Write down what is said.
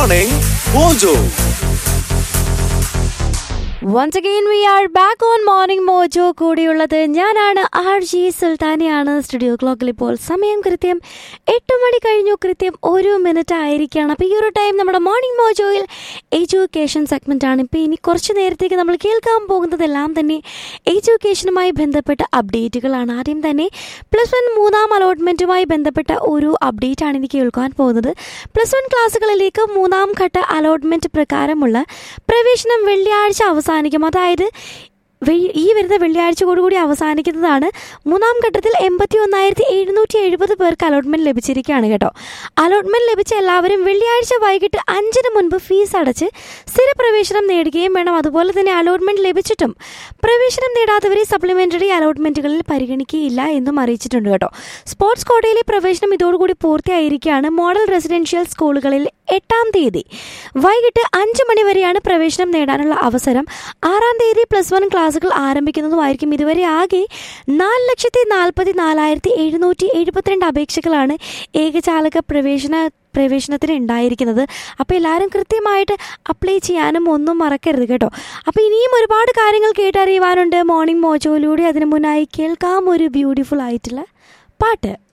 Morning Mojo. Once again we are back on morning mojo കൂടിയുള്ളത് ഞാനാണ് R G സുൽത്താനിയാണ് studio ക്ലോക്കിൽ ഇപ്പോൾ സമയം കൃത്യം എട്ട് മണി കഴിഞ്ഞു കൃത്യം ഒരു മിനിറ്റ് ആയിരിക്കുകയാണ് അപ്പോൾ ഈ ഒരു ടൈം നമ്മുടെ മോർണിംഗ് മോജോയിൽ എഡ്യൂക്കേഷൻ സെഗ്മെൻ്റ് ആണ് ഇപ്പോൾ ഇനി കുറച്ച് നേരത്തേക്ക് നമ്മൾ കേൾക്കാൻ പോകുന്നതെല്ലാം തന്നെ എഡ്യൂക്കേഷനുമായി ബന്ധപ്പെട്ട അപ്ഡേറ്റുകളാണ് ആദ്യം തന്നെ പ്ലസ് വൺ മൂന്നാം അലോട്ട്മെൻറ്റുമായി ബന്ധപ്പെട്ട ഒരു അപ്ഡേറ്റ് ആണ് എനിക്ക് കേൾക്കാൻ പോകുന്നത് പ്ലസ് വൺ ക്ലാസ്സുകളിലേക്ക് മൂന്നാം ഘട്ട അലോട്ട്മെൻറ്റ് പ്രകാരമുള്ള പ്രവേശനം വെള്ളിയാഴ്ച അവസാനിക്കും അതായത് വെ- ഈ വരുന്ന വെള്ളിയാഴ്ചയോടുകൂടി അവസാനിക്കുന്നതാണ് മൂന്നാം ഘട്ടത്തിൽ എൺപത്തി ഒന്നായിരത്തി എഴുന്നൂറ്റി എഴുപത് പേർക്ക് അലോട്ട്മെന്റ് ലഭിച്ചിരിക്കുകയാണ് കേട്ടോ അലോട്ട്മെന്റ് ലഭിച്ച എല്ലാവരും വെള്ളിയാഴ്ച വൈകിട്ട് അഞ്ചിന് മുൻപ് ഫീസ് അടച്ച് സ്ഥിരപ്രവേശനം നേടുകയും വേണം അതുപോലെ തന്നെ അലോട്ട്മെന്റ് ലഭിച്ചിട്ടും പ്രവേശനം നേടാത്തവരെ സപ്ലിമെന്ററി അലോട്ട്മെന്റുകളിൽ പരിഗണിക്കുകയില്ല എന്നും അറിയിച്ചിട്ടുണ്ട് കേട്ടോ സ്പോർട്സ് കോട്ടയിലെ പ്രവേശനം ഇതോടുകൂടി പൂർത്തിയായിരിക്കുകയാണ് മോഡൽ റെസിഡൻഷ്യൽ സ്കൂളുകളിൽ എട്ടാം തീയതി വൈകിട്ട് അഞ്ച് മണി വരെയാണ് പ്രവേശനം നേടാനുള്ള അവസരം ആറാം തീയതി പ്ലസ് വൺ ക്ലാസ്സുകൾ ആരംഭിക്കുന്നതുമായിരിക്കും ഇതുവരെ ആകെ നാല് ലക്ഷത്തി നാൽപ്പത്തി നാലായിരത്തി എഴുന്നൂറ്റി എഴുപത്തിരണ്ട് അപേക്ഷകളാണ് ഏകജാലക പ്രവേശന പ്രവേശനത്തിന് ഉണ്ടായിരിക്കുന്നത് അപ്പോൾ എല്ലാവരും കൃത്യമായിട്ട് അപ്ലൈ ചെയ്യാനും ഒന്നും മറക്കരുത് കേട്ടോ അപ്പോൾ ഇനിയും ഒരുപാട് കാര്യങ്ങൾ കേട്ടറിയുവാനുണ്ട് മോർണിംഗ് മോജോയിലൂടെ അതിനു മുന്നായി കേൾക്കാം ഒരു ബ്യൂട്ടിഫുൾ ആയിട്ടുള്ള പാട്ട്